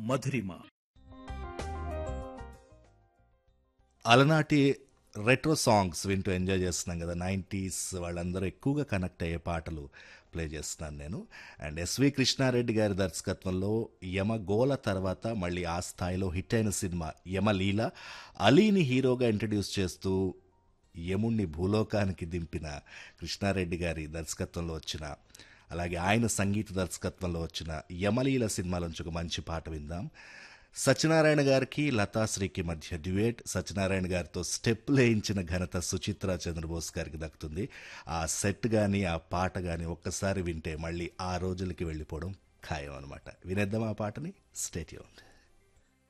మధురిమ అలనాటి retro songs వింటూ enjoy చేస్తున్నాం కదా నైంటీస్ వాళ్ళందరూ ఎక్కువగా కనెక్ట్ అయ్యే పాటలు ప్లే చేస్తున్నాను నేను అండ్ ఎస్వి కృష్ణారెడ్డి గారి దర్శకత్వంలో యమగోల తర్వాత మళ్ళీ ఆ స్థాయిలో హిట్ అయిన సినిమా యమలీల అలీని హీరోగా ఇంట్రడ్యూస్ చేస్తూ యముణ్ణి భూలోకానికి దింపిన కృష్ణారెడ్డి గారి దర్శకత్వంలో వచ్చిన అలాగే ఆయన సంగీత దర్శకత్వంలో వచ్చిన యమలీల సినిమాలోంచి ఒక మంచి పాట విందాం సత్యనారాయణ గారికి లతాశ్రీకి మధ్య డ్యూయేట్ సత్యనారాయణ గారితో స్టెప్ లేయించిన ఘనత సుచిత్ర చంద్రబోస్ గారికి దక్కుతుంది ఆ సెట్ కానీ ఆ పాట కానీ ఒక్కసారి వింటే మళ్ళీ ఆ రోజులకి వెళ్ళిపోవడం ఖాయం అనమాట వినేద్దాం ఆ పాటని స్టేట్ ఉంది